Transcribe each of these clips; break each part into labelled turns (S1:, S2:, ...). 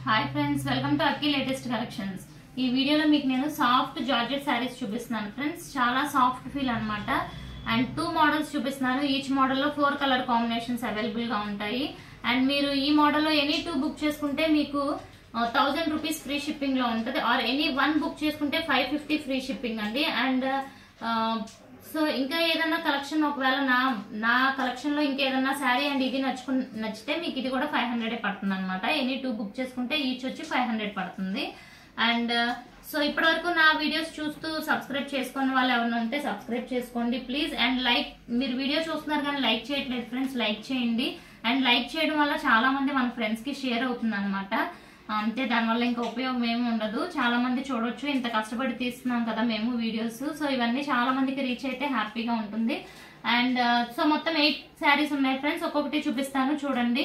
S1: hi friends welcome to Akki latest collections ఈ వీడియోలో మీకు నేను సాఫ్ట్ జార్జెట్ శారీస్ చూపిస్తున్నాను ఫ్రెండ్స్ చాలా సాఫ్ట్ ఫీల్ అన్నమాట అండ్ టూ మోడల్స్ చూపిస్తున్నాను ఈచ్ మోడల్లో ఫోర్ కలర్ కాంబినేషన్స్ అవైలబుల్గా ఉంటాయి అండ్ మీరు ఈ మోడల్లో ఎనీ టూ బుక్ చేసుకుంటే మీకు థౌజండ్ రూపీస్ ఫ్రీ షిప్పింగ్లో ఉంటుంది ఆర్ ఎనీ వన్ బుక్ చేసుకుంటే ఫైవ్ ఫిఫ్టీ ఫ్రీ షిప్పింగ్ అండి అండ్ సో ఇంకా ఏదైనా కలెక్షన్ ఒకవేళ నా నా కలెక్షన్ లో ఇంకేదన్నా శారీ అండ్ ఇది నచ్చుకు నచ్చితే మీకు ఇది కూడా ఫైవ్ హండ్రెడ్ పడుతుంది అనమాట ఎనీ టూ బుక్ చేసుకుంటే ఈచ్ వచ్చి ఫైవ్ హండ్రెడ్ పడుతుంది అండ్ సో ఇప్పటి వరకు నా వీడియోస్ చూస్తూ సబ్స్క్రైబ్ చేసుకున్న వాళ్ళు ఎవరైనా ఉంటే సబ్స్క్రైబ్ చేసుకోండి ప్లీజ్ అండ్ లైక్ మీరు వీడియో చూస్తున్నారు కానీ లైక్ చేయట్లేదు ఫ్రెండ్స్ లైక్ చేయండి అండ్ లైక్ చేయడం వల్ల చాలా మంది మన ఫ్రెండ్స్ కి షేర్ అవుతుంది అనమాట అంతే దానివల్ల ఇంకా ఉపయోగం ఏమి ఉండదు చాలా మంది చూడొచ్చు ఇంత కష్టపడి తీస్తున్నాం కదా మేము వీడియోస్ సో ఇవన్నీ చాలా మందికి రీచ్ అయితే హ్యాపీగా ఉంటుంది అండ్ సో మొత్తం ఎయిట్ శారీస్ ఉన్నాయి ఫ్రెండ్స్ ఒక్కొక్కటి చూపిస్తాను చూడండి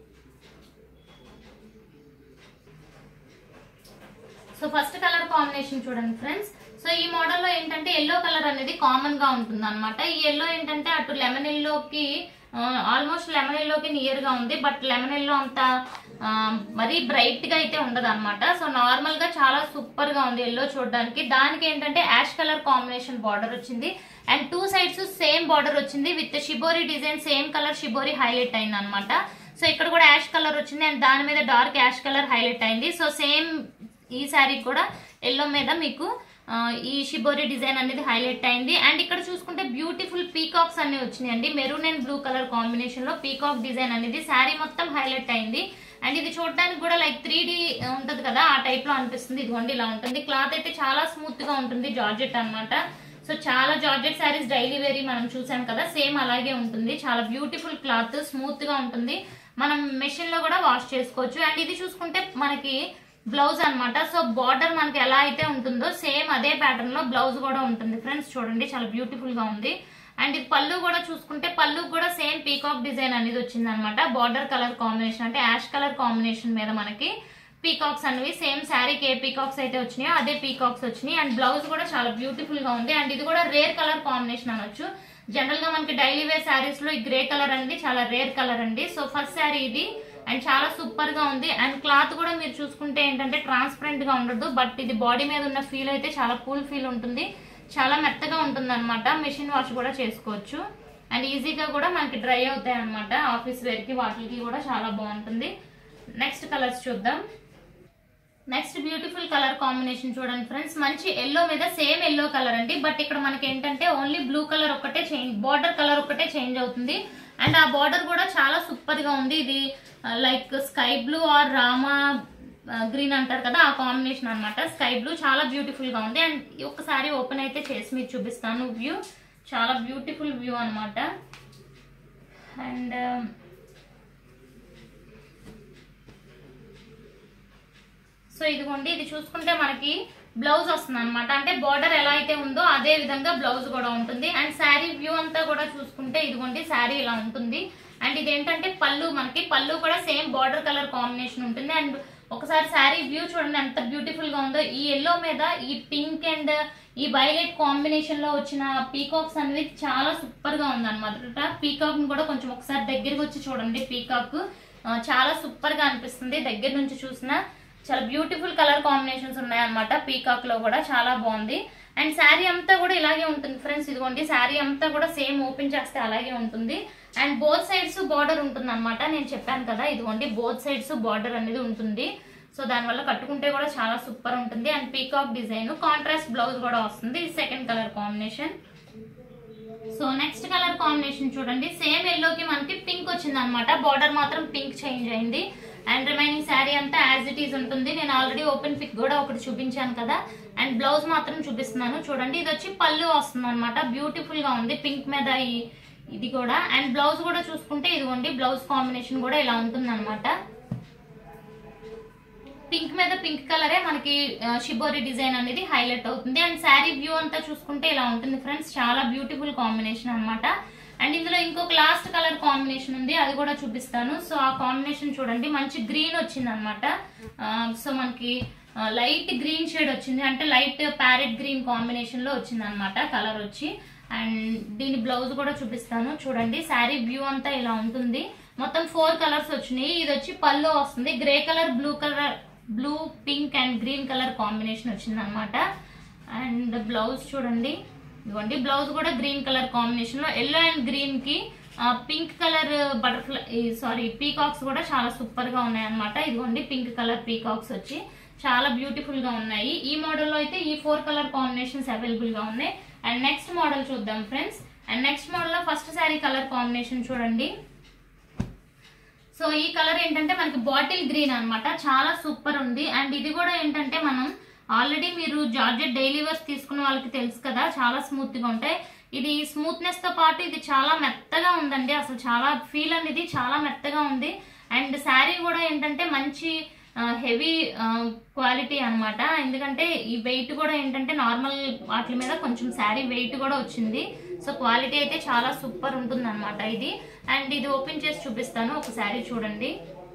S1: సో ఫస్ట్ కలర్ కాంబినేషన్ చూడండి ఫ్రెండ్స్ సో ఈ మోడల్లో ఏంటంటే ఎల్లో కలర్ అనేది కామన్ గా ఉంటుంది అనమాట ఈ ఎల్లో ఏంటంటే అటు లెమన్ ఎల్లోకి ఆల్మోస్ట్ లెమన్ ఎల్లోకి నియర్ గా ఉంది బట్ లెమన్ ఎల్లో అంత ఆ, మరీ బ్రైట్ గా అయితే ఉండదు అనమాట సో నార్మల్ గా చాలా సూపర్ గా ఉంది ఎల్లో చూడడానికి దానికి ఏంటంటే యాష్ కలర్ కాంబినేషన్ బార్డర్ వచ్చింది and two sides same border వచ్చింది with shibori design same colour shibori highlight అయింది అనమాట సో ఇక్కడ కూడా యాష్ కలర్ వచ్చింది అండ్ దాని మీద డార్క్ యాష్ కలర్ హైలైట్ అయింది సో సేమ్ ఈ శారీ కూడా ఎల్లో మీద మీకు ఆ, ఈ షిబోరి డిజైన్ అనేది హైలైట్ అయింది అండ్ ఇక్కడ చూసుకుంటే బ్యూటిఫుల్ పీకాక్స్ అన్ని వచ్చినాయండి maroon and blue colour combination లో పీకాక్ డిజైన్ అనేది శారీ మొత్తం హైలైట్ అయింది అండ్ ఇది చూడడానికి కూడా లైక్ త్రీ డి ఉంటది కదా ఆ టైప్ లో అనిపిస్తుంది ఇదిగోండి ఇలా ఉంటుంది క్లాత్ అయితే చాలా స్మూత్ గా ఉంటుంది జార్జెట్ అన్నమాట సో చాలా జార్జెట్ శారీస్ డైలీ వేరీ మనం చూసాం కదా సేమ్ అలాగే ఉంటుంది చాలా బ్యూటిఫుల్ క్లాత్ స్మూత్ గా ఉంటుంది మనం మెషిన్ లో కూడా వాష్ చేసుకోవచ్చు అండ్ ఇది చూసుకుంటే మనకి బ్లౌజ్ అన్నమాట సో బార్డర్ మనకి ఎలా అయితే ఉంటుందో సేమ్ అదే ప్యాటర్న్ లో బ్లౌజ్ కూడా ఉంటుంది ఫ్రెండ్స్ చూడండి చాలా బ్యూటిఫుల్ గా ఉంది అండ్ ఇది పళ్ళు కూడా చూసుకుంటే పళ్ళు కూడా సేమ్ పీకాక్ డిజైన్ అనేది వచ్చింది అనమాట బార్డర్ కలర్ కాంబినేషన్ అంటే యాష్ కలర్ కాంబినేషన్ మీద మనకి పీకాక్స్ అనేవి సేమ్ శారీకి ఏ పీకాక్స్ అయితే వచ్చినాయో అదే పీకాక్స్ వచ్చినాయి అండ్ బ్లౌజ్ కూడా చాలా బ్యూటిఫుల్ గా ఉంది అండ్ ఇది కూడా రేర్ కలర్ కాంబినేషన్ అనొచ్చు జనరల్ గా మనకి డైలీ వేర్ శారీస్ లో ఈ గ్రే కలర్ అనేది చాలా రేర్ కలర్ అండి సో ఫస్ట్ శారీ ఇది అండ్ చాలా సూపర్ గా ఉంది అండ్ క్లాత్ కూడా మీరు చూసుకుంటే ఏంటంటే ట్రాన్స్పరెంట్ గా ఉండదు బట్ ఇది బాడీ మీద ఉన్న ఫీల్ అయితే చాలా కూల్ ఫీల్ ఉంటుంది చాలా మెత్తగా ఉంటుంది అనమాట మెషిన్ వాష్ కూడా చేసుకోవచ్చు అండ్ ఈజీగా కూడా మనకి డ్రై అవుతాయి అనమాట ఆఫీస్ వేర్ కి వాటికి కూడా చాలా బాగుంటుంది నెక్స్ట్ కలర్స్ చూద్దాం నెక్స్ట్ బ్యూటిఫుల్ కలర్ కాంబినేషన్ చూడండి ఫ్రెండ్స్ మంచి ఎల్లో మీద సేమ్ ఎల్లో కలర్ అండి బట్ ఇక్కడ మనకి ఏంటంటే ఓన్లీ బ్లూ కలర్ ఒక్కటే చేంజ్ బార్డర్ కలర్ ఒక్కటే చేంజ్ అవుతుంది అండ్ ఆ బార్డర్ కూడా చాలా సూపర్ గా ఉంది ఇది like sky blue or rama green అంటారు కదా ఆ కాంబినేషన్ అన్నమాట స్కై బ్లూ చాలా బ్యూటిఫుల్ గా ఉంది అండ్ ఒకసారి ఓపెన్ అయితే చేసి మీకు చూపిస్తాను వ్యూ చాలా బ్యూటిఫుల్ వ్యూ అన్నమాట అండ్ సో ఇదిగోండి ఇది చూసుకుంటే మనకి బ్లౌజ్ వస్తుంది అనమాట అంటే బార్డర్ ఎలా అయితే ఉందో అదే విధంగా బ్లౌజ్ కూడా ఉంటుంది అండ్ శారీ వ్యూ అంతా కూడా చూసుకుంటే ఇదిగోండి శారీ ఇలా ఉంటుంది అండ్ ఇది ఏంటంటే పళ్ళు మనకి పళ్ళు కూడా సేమ్ బార్డర్ కలర్ కాంబినేషన్ ఉంటుంది అండ్ ఒకసారి శారీ వ్యూ చూడండి ఎంత బ్యూటిఫుల్ గా ఉందో ఈ ఎల్లో మీద ఈ పింక్ అండ్ ఈ వైలెట్ కాంబినేషన్ లో వచ్చిన పీకాక్స్ అనేవి చాలా సూపర్ గా ఉంది అనమాట పీకాక్ ని కూడా కొంచెం ఒకసారి దగ్గరికి వచ్చి చూడండి పీకాక్ చాలా సూపర్ గా అనిపిస్తుంది దగ్గర నుంచి చూసినా చాలా బ్యూటిఫుల్ కలర్ కాంబినేషన్స్ ఉన్నాయన్నమాట పీకాక్ లో కూడా చాలా బాగుంది అండ్ శారీ అంతా కూడా ఇలాగే ఉంటుంది ఫ్రెండ్స్ ఇదిగోండి శారీ అంతా కూడా సేమ్ ఓపెన్ చేస్తే అలాగే ఉంటుంది అండ్ బోత్ సైడ్స్ బార్డర్ ఉంటుంది అనమాట నేను చెప్పాను కదా ఇదిగోండి బోత్ సైడ్స్ బార్డర్ అనేది ఉంటుంది సో దానివల్ల కట్టుకుంటే కూడా చాలా సూపర్ ఉంటుంది and peacock design contrast blouse కూడా వస్తుంది second colour combination so next colour combination చూడండి సేమ్ ఎల్లోకి మనకి పింక్ వచ్చింది అనమాట బార్డర్ మాత్రం పింక్ చేంజ్ అయింది అండ్ రిమైనింగ్ శారీ అంతా యాజ్ ఇట్ ఈస్ ఉంటుంది నేను ఆల్రెడీ ఓపెన్ పిక్ కూడా ఒకటి చూపించాను కదా అండ్ బ్లౌజ్ మాత్రం చూపిస్తున్నాను చూడండి ఇది వచ్చి పళ్ళు వస్తుంది అనమాట బ్యూటిఫుల్ గా ఉంది పింక్ మీద ఈ ఇది కూడా అండ్ బ్లౌజ్ కూడా చూసుకుంటే ఇదిగోండి బ్లౌజ్ కాంబినేషన్ కూడా ఇలా ఉంటుంది అనమాట పింక్ మీద పింక్ కలరే మనకి ఆ, షిబోరి డిజైన్ అనేది హైలైట్ అవుతుంది అండ్ శారీ వ్యూ అంతా చూసుకుంటే ఇలా ఉంటుంది ఫ్రెండ్స్ చాలా బ్యూటిఫుల్ కాంబినేషన్ అన్నమాట అండ్ ఇందులో ఇంకొక లాస్ట్ కలర్ కాంబినేషన్ ఉంది అది కూడా చూపిస్తాను సో ఆ కాంబినేషన్ చూడండి మంచి గ్రీన్ వచ్చింది అనమాట సో మనకి లైట్ గ్రీన్ షేడ్ వచ్చింది అంటే లైట్ ప్యారెట్ గ్రీన్ కాంబినేషన్ లో వచ్చింది అనమాట కలర్ వచ్చి అండ్ దీని బ్లౌజ్ కూడా చూపిస్తాను చూడండి శారీ వ్యూ అంతా ఇలా ఉంటుంది మొత్తం ఫోర్ కలర్స్ వచ్చినాయి ఇది వచ్చి పళ్ళు వస్తుంది grey colour blue colour blue pink and green colour combination వచ్చింది అనమాట అండ్ బ్లౌజ్ చూడండి ఇదిగోండి బ్లౌజ్ కూడా గ్రీన్ కలర్ కాంబినేషన్ లో ఎల్లో అండ్ గ్రీన్ కి pink colour butterfly sorry peacocks కూడా చాలా సూపర్ గా ఉన్నాయి అనమాట ఇదిగోండి పింక్ కలర్ పీకాక్స్ వచ్చి చాలా బ్యూటిఫుల్ గా ఉన్నాయి ఈ మోడల్ లో అయితే ఈ ఫోర్ కలర్ కాంబినేషన్స్ అవైలబుల్ గా ఉన్నాయి అండ్ నెక్స్ట్ మోడల్ చూద్దాం ఫ్రెండ్స్ అండ్ నెక్స్ట్ మోడల్ లో ఫస్ట్ శారీ కలర్ కాంబినేషన్ చూడండి సో ఈ కలర్ ఏంటంటే మనకి బాటిల్ గ్రీన్ అన్నమాట చాలా సూపర్ ఉంది అండ్ ఇది కూడా ఏంటంటే మనం ఆల్రెడీ మీరు జార్జెట్ డైలీ వేర్స్ తీసుకున్న వాళ్ళకి తెలుసు కదా చాలా స్మూత్ గా ఉంటాయి ఇది స్మూత్నెస్ తో పాటు ఇది చాలా మెత్తగా ఉందండి అసలు చాలా ఫీల్ అనేది చాలా మెత్తగా ఉంది అండ్ శారీ కూడా ఏంటంటే మంచి హెవీ క్వాలిటీ అన్నమాట ఎందుకంటే ఈ వెయిట్ కూడా ఏంటంటే నార్మల్ వాటి మీద కొంచెం శారీ వెయిట్ కూడా వచ్చింది సో క్వాలిటీ అయితే చాలా సూపర్ ఉంటుంది అనమాట ఇది అండ్ ఇది ఓపెన్ చేసి చూపిస్తాను ఒక శారీ చూడండి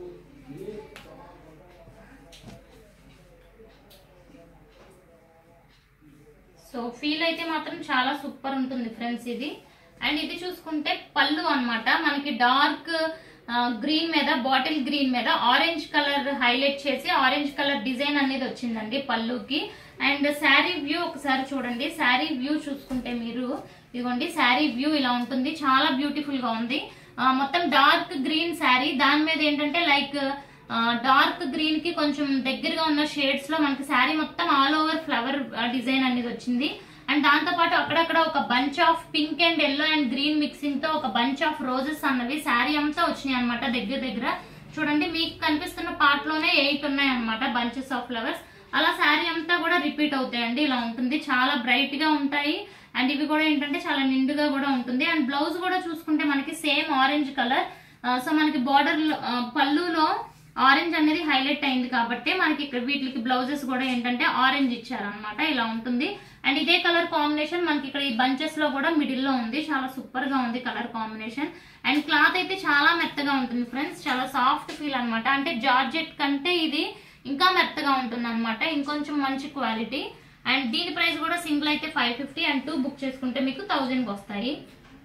S1: సో ఫీల్ అయితే మాత్రం చాలా సూపర్ ఉంటుంది ఫ్రెండ్స్ ఇది అండ్ ఇది చూసుకుంటే పళ్ళు అన్నమాట మనకి డార్క్ గ్రీన్ మీద బాటిల్ గ్రీన్ మీద ఆరెంజ్ కలర్ హైలైట్ చేసి ఆరెంజ్ కలర్ డిజైన్ అనేది వచ్చిందండి పళ్ళుకి అండ్ శారీ వ్యూ ఒకసారి చూడండి శారీ వ్యూ చూసుకుంటే మీరు ఇదిగోండి శారీ వ్యూ ఇలా ఉంటుంది చాలా బ్యూటిఫుల్ గా ఉంది ఆ, మొత్తం డార్క్ గ్రీన్ శారీ దాని మీద ఏంటంటే లైక్ డార్క్ గ్రీన్ కి కొంచెం దగ్గరగా ఉన్న షేడ్స్ లో మనకి శారీ మొత్తం ఆల్ ఓవర్ ఫ్లవర్ డిజైన్ అనేది వచ్చింది అండ్ దాంతో పాటు అక్కడక్కడ ఒక bunch of pink and yellow and green mixing తో ఒక బంచ్ ఆఫ్ రోజెస్ అన్నవి శారీ అంతా వచ్చినాయి అనమాట దగ్గర దగ్గర చూడండి మీకు కనిపిస్తున్న పార్ట్ లోనే ఎయిట్ ఉన్నాయి అనమాట బంచెస్ ఆఫ్ ఫ్లవర్స్ అలా శారీ అంతా కూడా రిపీట్ అవుతాయండి ఇలా ఉంటుంది చాలా బ్రైట్ గా ఉంటాయి అండ్ ఇవి కూడా ఏంటంటే చాలా నిండుగా కూడా ఉంటుంది అండ్ బ్లౌజ్ కూడా చూసుకుంటే మనకి సేమ్ ఆరెంజ్ కలర్ సో మనకి బార్డర్ పళ్ళులో ఆరెంజ్ అనేది హైలైట్ అయింది కాబట్టి మనకి ఇక్కడ వీటికి బ్లౌజెస్ కూడా ఏంటంటే ఆరెంజ్ ఇచ్చారనమాట ఇలా ఉంటుంది అండ్ ఇదే కలర్ కాంబినేషన్ మనకి ఇక్కడ ఈ బంచెస్ లో కూడా మిడిల్ లో ఉంది చాలా సూపర్ గా ఉంది కలర్ కాంబినేషన్ అండ్ క్లాత్ అయితే చాలా మెత్తగా ఉంటుంది ఫ్రెండ్స్ చాలా సాఫ్ట్ ఫీల్ అన్నమాట అంటే జార్జెట్ కంటే ఇది ఇంకా మెత్తగా ఉంటుంది అనమాట ఇంకొంచెం మంచి క్వాలిటీ అండ్ దీని ప్రైస్ కూడా సింగిల్ అయితే five fifty and two book చేసుకుంటే మీకు థౌజండ్కి వస్తాయి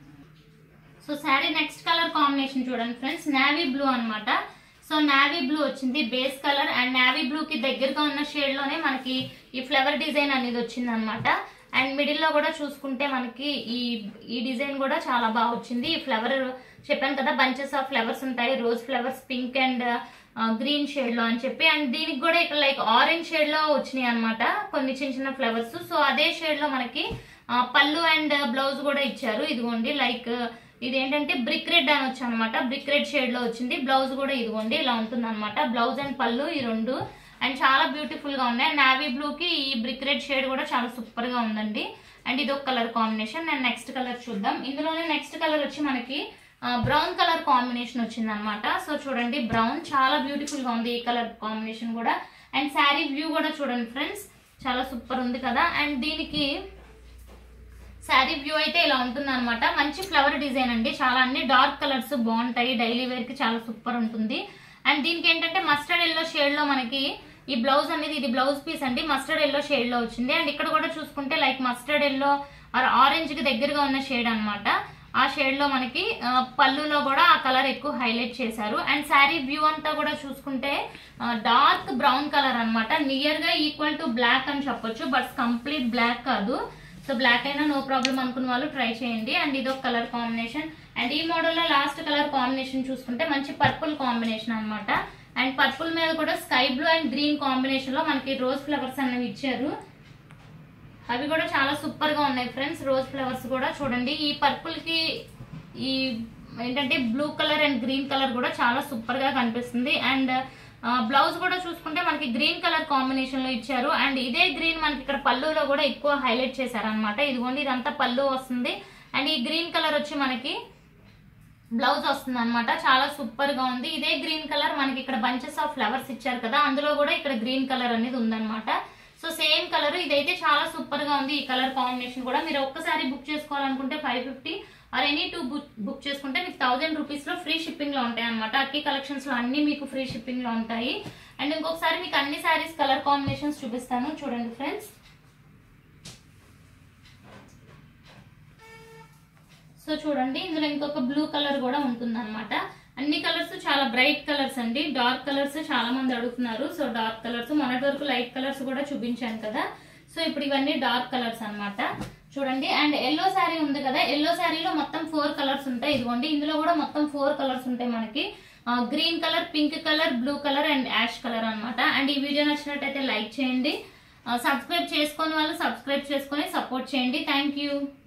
S1: so sari next colour combination చూడండి ఫ్రెండ్స్ నావీ బ్లూ అన్నమాట సో నావీ బ్లూ వచ్చింది base colour and navy blue కి దగ్గరగా ఉన్న షేడ్ లోనే మనకి ఈ ఫ్లవర్ డిజైన్ అనేది వచ్చింది అనమాట అండ్ మిడిల్ లో కూడా చూసుకుంటే మనకి ఈ ఈ డిజైన్ కూడా చాలా బాగా వచ్చింది ఈ ఫ్లవర్ చెప్పాను కదా బంచెస్ ఆఫ్ ఫ్లవర్స్ ఉంటాయి rose flowers pink and green shade లో అని చెప్పి అండ్ దీనికి కూడా ఇక్కడ లైక్ ఆరెంజ్ షేడ్ లో వచ్చినాయి అనమాట కొన్ని చిన్న చిన్న ఫ్లవర్స్ సో అదే షేడ్ లో మనకి ఆ, పళ్ళు అండ్ బ్లౌజ్ కూడా ఇచ్చారు ఇదిగోండి లైక్ ఇదేంటంటే బ్రిక్ రెడ్ అని వచ్చి అనమాట బ్రిక్ రెడ్ షేడ్ లో వచ్చింది బ్లౌజ్ కూడా ఇదిగోండి ఇలా ఉంటుంది అనమాట బ్లౌజ్ అండ్ పళ్ళు ఈ రెండు అండ్ చాలా బ్యూటిఫుల్ గా ఉన్నాయి నావీ బ్లూ కి ఈ బ్రిక్ రెడ్ షేడ్ కూడా చాలా సూపర్ గా ఉందండి అండ్ ఇది ఒక colour combination and next colour చూద్దాం ఇందులోనే నెక్స్ట్ కలర్ వచ్చి మనకి బ్రౌన్ కలర్ కాంబినేషన్ వచ్చింది అనమాట సో చూడండి బ్రౌన్ చాలా బ్యూటిఫుల్ గా ఉంది ఈ కలర్ కాంబినేషన్ కూడా అండ్ శారీ వ్యూ కూడా చూడండి ఫ్రెండ్స్ చాలా సూపర్ ఉంది కదా అండ్ దీనికి శారీ వ్యూ అయితే ఇలా ఉంటుంది అనమాట మంచి ఫ్లవర్ డిజైన్ అండి చాలా అన్ని డార్క్ కలర్స్ బాగుంటాయి డైలీ వేర్ కి చాలా సూపర్ ఉంటుంది అండ్ దీనికి ఏంటంటే మస్టర్డ్ ఎల్లో షేడ్ లో మనకి ఈ బ్లౌజ్ అనేది ఇది బ్లౌజ్ పీస్ అండి మస్టర్డ్ ఎల్లో షేడ్ లో వచ్చింది అండ్ ఇక్కడ కూడా చూసుకుంటే like mustard yellow or orange కి దగ్గరగా ఉన్న షేడ్ అన్నమాట ఆ షేడ్ లో మనకి ఆ, పళ్ళులో కూడా ఆ కలర్ ఎక్కువ హైలైట్ చేశారు అండ్ శారీ వ్యూ అంతా కూడా చూసుకుంటే డార్క్ బ్రౌన్ కలర్ అన్నమాట నియర్ గా ఈక్వల్ టు బ్లాక్ అని చెప్పొచ్చు బట్ కంప్లీట్ బ్లాక్ కాదు సో బ్లాక్ అయినా నో ప్రాబ్లం అనుకున్న వాళ్ళు ట్రై చేయండి అండ్ ఇది ఒక కలర్ కాంబినేషన్ అండ్ ఈ మోడల్లో లాస్ట్ కలర్ కాంబినేషన్ చూసుకుంటే మంచి పర్పుల్ కాంబినేషన్ అన్నమాట అండ్ పర్పుల్ మీద కూడా sky blue and green combination లో మనకి రోజ్ ఫ్లవర్స్ అనేవి ఇచ్చారు అవి కూడా చాలా సూపర్ గా ఉన్నాయి ఫ్రెండ్స్ రోజ్ ఫ్లవర్స్ కూడా చూడండి ఈ పర్పుల్ కి ఈ ఏంటంటే blue colour and green colour కూడా చాలా సూపర్ గా కనిపిస్తుంది అండ్ బ్లౌజ్ కూడా చూసుకుంటే మనకి గ్రీన్ కలర్ కాంబినేషన్ లో ఇచ్చారు అండ్ ఇదే గ్రీన్ మనకి ఇక్కడ పళ్ళులో కూడా ఎక్కువ హైలైట్ చేశారు అనమాట ఇదిగోండి ఇదంతా పళ్ళు వస్తుంది అండ్ ఈ గ్రీన్ కలర్ వచ్చి మనకి బ్లౌజ్ వస్తుంది అనమాట చాలా సూపర్ గా ఉంది ఇదే గ్రీన్ కలర్ మనకి ఇక్కడ బంచెస్ ఆఫ్ ఫ్లవర్స్ ఇచ్చారు కదా అందులో కూడా ఇక్కడ గ్రీన్ కలర్ అనేది ఉందన్నమాట సో సేమ్ కలర్ ఇదైతే చాలా సూపర్ గా ఉంది ఈ కలర్ కాంబినేషన్ కూడా మీరు ఒక్కసారి బుక్ చేసుకోవాలనుకుంటే five fifty or any two book book చేసుకుంటే మీకు థౌసండ్ రూపీస్ లో ఫ్రీ షిప్పింగ్ లో ఉంటాయి అనమాట అక్కి కలెక్షన్స్ లో అన్ని మీకు ఫ్రీ షిప్పింగ్ లో ఉంటాయి అండ్ ఇంకొకసారి మీకు అన్ని సారీస్ కలర్ కాంబినేషన్స్ చూపిస్తాను చూడండి ఫ్రెండ్స్ సో చూడండి ఇందులో ఇంకొక బ్లూ కలర్ కూడా ఉంటుంది అనమాట అన్ని కలర్స్ చాలా బ్రైట్ కలర్స్ అండి డార్క్ కలర్స్ చాలా మంది అడుగుతున్నారు సో డార్క్ కలర్స్ మొన్నటి వరకు లైట్ కలర్స్ కూడా చూపించాను కదా సో ఇప్పుడు ఇవన్నీ డార్క్ కలర్స్ అన్నమాట చూడండి అండ్ ఎల్లో శారీ ఉంది కదా ఎల్లో శారీలో మొత్తం ఫోర్ కలర్స్ ఉంటాయి ఇదిగోండి ఇందులో కూడా మొత్తం ఫోర్ కలర్స్ ఉంటాయి మనకి green colour pink colour blue colour and ash colour అన్నమాట అండ్ ఈ వీడియో నచ్చినట్టయితే లైక్ చేయండి సబ్స్క్రైబ్ చేసుకొని వాళ్ళు సబ్స్క్రైబ్ చేసుకొని సపోర్ట్ చేయండి థ్యాంక్ యూ